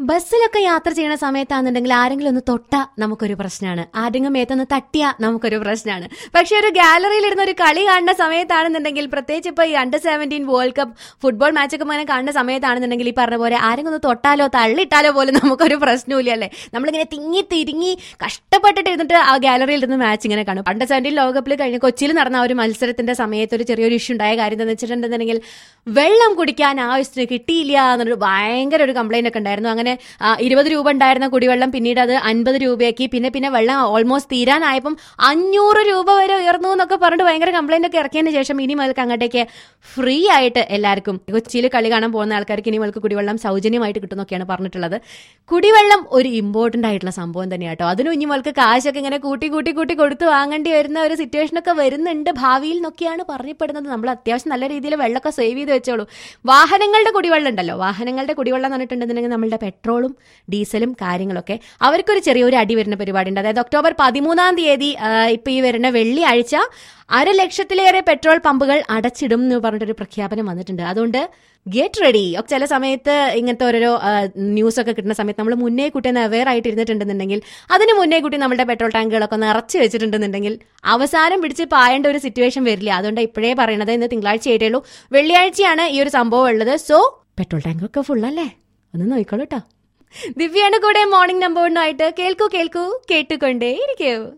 ബസ്സിലൊക്കെ യാത്ര ചെയ്യുന്ന സമയത്താണെന്നുണ്ടെങ്കിൽ ആരെങ്കിലും ഒന്ന് തൊട്ടാ നമുക്കൊരു പ്രശ്നമാണ് ആരെങ്കിലും മേത്തൊന്ന് തട്ടിയാ നമുക്കൊരു പ്രശ്നമാണ് പക്ഷെ ഒരു ഗാലറിയിൽ ഇരുന്ന് ഒരു കളി കാണുന്ന സമയത്താണെന്നുണ്ടെങ്കിൽ പ്രത്യേകിച്ച് ഇപ്പൊ ഈ under seventeen world cup football മാച്ചൊക്കെ ഇങ്ങനെ കാണുന്ന സമയത്താണെന്നുണ്ടെങ്കിൽ ഈ പറഞ്ഞ പോലെ ആരെങ്കിലും ഒന്ന് തൊട്ടാലോ തള്ളിയിട്ടാലോ പോലും നമുക്കൊരു പ്രശ്നമില്ല അല്ലേ നമ്മളിങ്ങനെ തിങ്ങി തിരിങ്ങി കഷ്ടപ്പെട്ടിട്ട് ഇരുന്നിട്ട് ആ ഗാലറിയിൽ ഇരുന്ന് മാച്ച് ഇങ്ങനെ കാണും അണ്ടർ സെവൻറ്റീൻ ലോകകപ്പിൽ കഴിഞ്ഞ കൊച്ചിയിൽ നടന്ന ആ ഒരു മത്സരത്തിന്റെ സമയത്ത് ഒരു ചെറിയൊരു ഇഷ്യൂ ഉണ്ടായ കാര്യം എന്താണെന്ന് വെച്ചിട്ടുണ്ടെന്നുണ്ടെങ്കിൽ വെള്ളം കുടിക്കാൻ ആവശ്യത്തിന് കിട്ടിയില്ല എന്നൊരു ഭയങ്കര ഒരു കംപ്ലൈന്റ് ഒക്കെ ഉണ്ടായിരുന്നു അങ്ങനെ ആ, ഇരുപത് രൂപ ഉണ്ടായിരുന്ന കുടിവെള്ളം പിന്നീട് അത് അൻപത് രൂപയാക്കി പിന്നെ പിന്നെ വെള്ളം ഓൾമോസ്റ്റ് തീരാനായപ്പം അഞ്ഞൂറ് രൂപ വരെ ഉയർന്നു എന്നൊക്കെ പറഞ്ഞിട്ട് ഭയങ്കര കംപ്ലൈന്റ് ഒക്കെ ഇറക്കിയതിന് ശേഷം ഇനി മുതൽക്ക് അങ്ങോട്ടേക്ക് ഫ്രീ ആയിട്ട് എല്ലാവർക്കും കൊച്ചിയിൽ കളി കാണാൻ പോകുന്ന ആൾക്കാർക്ക് ഇനി മുതൽക്ക് കുടിവെള്ളം സൗജന്യമായിട്ട് കിട്ടുമെന്നൊക്കെയാണ് പറഞ്ഞിട്ടുള്ളത് കുടിവെള്ളം ഒരു ഇമ്പോർട്ടന്റ് ആയിട്ടുള്ള സംഭവം തന്നെയാണ് കേട്ടോ അതിനും ഇനി മുതൽക്ക് കാശൊക്കെ ഇങ്ങനെ കൂട്ടി കൂട്ടി കൂട്ടി കൊടുത്ത് വാങ്ങേണ്ടി വരുന്ന ഒരു സിറ്റുവേഷൻ ഒക്കെ വരുന്നുണ്ട് ഭാവിയിൽ എന്നൊക്കെയാണ് പറയപ്പെടുന്നത് നമ്മൾ അത്യാവശ്യം നല്ല രീതിയിൽ വെള്ളമൊക്കെ സേവ് ചെയ്ത് വെച്ചോളൂ വാഹനങ്ങളുടെ കുടിവെള്ളം ഉണ്ടല്ലോ വാഹനങ്ങളുടെ കുടിവെള്ളം എന്ന് പറഞ്ഞിട്ടുണ്ടെന്നുണ്ടെങ്കിൽ നമ്മളുടെ പെട്രോളും ഡീസലും കാര്യങ്ങളൊക്കെ അവർക്കൊരു ചെറിയൊരു അടി വരുന്ന പരിപാടി ഉണ്ട് അതായത് ഒക്ടോബർ പതിമൂന്നാം തീയതി ആ, ഇപ്പൊ ഈ വരുന്ന വെള്ളിയാഴ്ച അര ലക്ഷത്തിലേറെ പെട്രോൾ പമ്പുകൾ അടച്ചിടും എന്ന് പറഞ്ഞിട്ടൊരു പ്രഖ്യാപനം വന്നിട്ടുണ്ട് അതുകൊണ്ട് ഗെറ്റ് റെഡി ചില സമയത്ത് ഇങ്ങനത്തെ ഓരോരോ ന്യൂസ് ഒക്കെ കിട്ടുന്ന സമയത്ത് നമ്മൾ മുന്നേ കൂട്ടി ഒന്ന് അവെയർ ആയിട്ട് ഇരുന്നിട്ടുണ്ടെന്നുണ്ടെങ്കിൽ അതിന് മുന്നേ കൂട്ടി നമ്മുടെ പെട്രോൾ ടാങ്കുകളൊക്കെ നിറച്ച് വെച്ചിട്ടുണ്ടെന്നുണ്ടെങ്കിൽ അവസാനം പിടിച്ച് പായേണ്ട ഒരു സിറ്റുവേഷൻ വരില്ല അതുകൊണ്ട് ഇപ്പോഴേ പറയണത് ഇന്ന് തിങ്കളാഴ്ച ആയിട്ടേ ഉള്ളൂ വെള്ളിയാഴ്ചയാണ് ഈ ഒരു സംഭവം ഉള്ളത് സോ പെട്രോൾ ടാങ്കൊക്കെ ഫുൾ അല്ലേ ഒന്ന് നോക്കിക്കോളൂ കേട്ടോ ദിവ്യയുടെ കൂടെ മോർണിംഗ് നമ്പറിനായിട്ട് കേൾക്കൂ കേൾക്കൂ കേട്ടുകൊണ്ടേ ഇരിക്കൂ